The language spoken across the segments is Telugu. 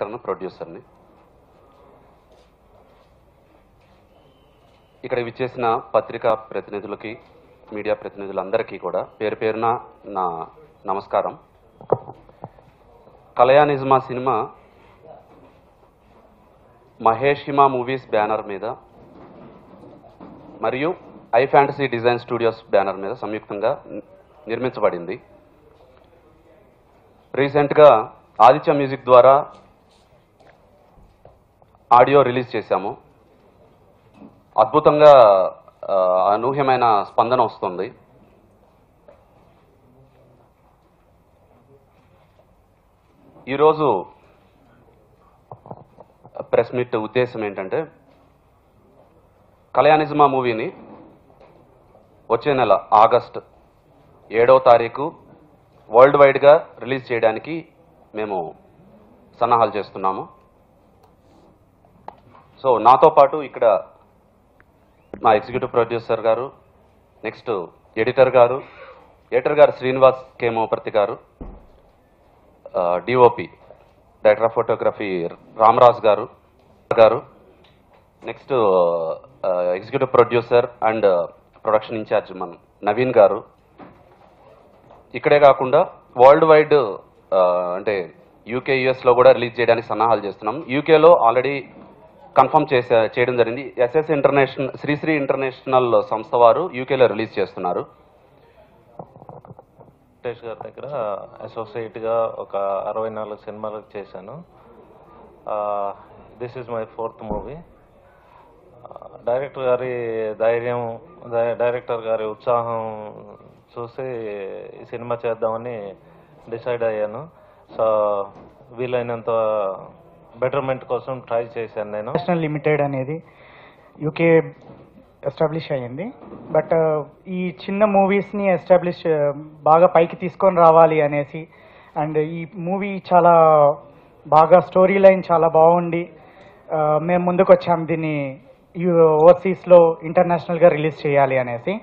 డైరెక్టర్ను ప్రొడ్యూసర్ని ఇక్కడ విచ్చేసిన పత్రికా ప్రతినిధులకి మీడియా ప్రతినిధులందరికీ కూడా పేరు పేరున నా నమస్కారం కలయానిజమా cinema Mahesh Hima movies banner మీద మరియు I fantasy design studios banner మీద సంయుక్తంగా ని- నిర్మించబడింది రీసెంట్గా ఆదిత్య మ్యూజిక్ ద్వారా ఆడియో రిలీజ్ చేశాము అద్భుతంగా ఆ, అనూహ్యమైన స్పందన వస్తుంది ఈరోజు ప్రెస్ మీట్ ఉద్దేశం ఏంటంటే కళ్యాణిజమా మూవీని వచ్చే నెల ఆగస్ట్ ఏడవ తారీఖు వరల్డ్ వైడ్గా రిలీజ్ చేయడానికి మేము సన్నాహాలు చేస్తున్నాము సో నాతో పాటు ఇక్కడ మా ఎగ్జిక్యూటివ్ ప్రొడ్యూసర్ గారు నెక్స్ట్ ఎడిటర్ గారు ఎడిటర్ గారు శ్రీనివాస్ కే మోపర్తి గారు DOP director of photography Ramaraj గారు గారు next executive producer and production incharge మన నవీన్ గారు ఇక్కడే కాకుండా వరల్డ్ వైడ్ అంటే యూకే యుఎస్లో కూడా రిలీజ్ చేయడానికి సన్నాహాలు చేస్తున్నాం యూకేలో ఆల్రెడీ కన్ఫర్మ్ చేసే చేయడం జరిగింది ఎస్ఎస్ ఇంటర్నేషనల్ శ్రీశ్రీ ఇంటర్నేషనల్ సంస్థ వారు యూకేలో రిలీజ్ చేస్తున్నారు వెంకటేష్ గారి దగ్గర అసోసియేట్గా ఒక అరవై నాలుగు సినిమాలకు చేశాను this is my fourth movie director గారి ధైర్యం డై- డైరెక్టర్ గారి ఉత్సాహం చూసి ఈ సినిమా చేద్దామని డిసైడ్ అయ్యాను సో వీలైనంత బెటర్మెంట్ కోసం ట్రై చేశాను నేను నేషనల్ లిమిటెడ్ అనేది యూకే ఎస్టాబ్లిష్ అయ్యింది బట్ ఈ చిన్న మూవీస్ని ఎస్టాబ్లిష్ బాగా పైకి తీసుకొని రావాలి అనేసి అండ్ ఈ మూవీ చాలా బాగా స్టోరీ లైన్ చాలా బాగుండి ఆ, మేము ముందుకు వచ్చాం దీన్ని ఓవర్సీస్లో ఇంటర్నేషనల్గా రిలీజ్ చేయాలి అనేసి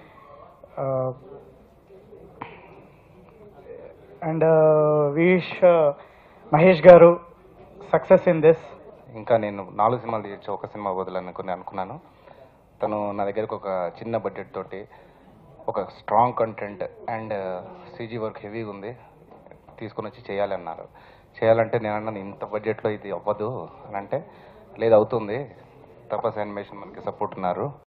అండ్ విష్ మహేష్ గారు సక్సెస్ ఇన్ దిస్ ఇంకా నేను నాలుగు సినిమాలు తీయచ్చు ఒక సినిమా వదలనుకుని అనుకున్నాను తను నా దగ్గరకు ఒక చిన్న బడ్జెట్ తోటి ఒక strong content and CG work హెవీగా ఉంది తీసుకొని వచ్చి చేయాలి అన్నారు చేయాలంటే నేను అన్నాను ఇంత బడ్జెట్లో ఇది అవ్వదు అని అంటే లేదు అవుతుంది తపస్ యానిమేషన్ మనకి సపోర్ట్ ఉన్నారు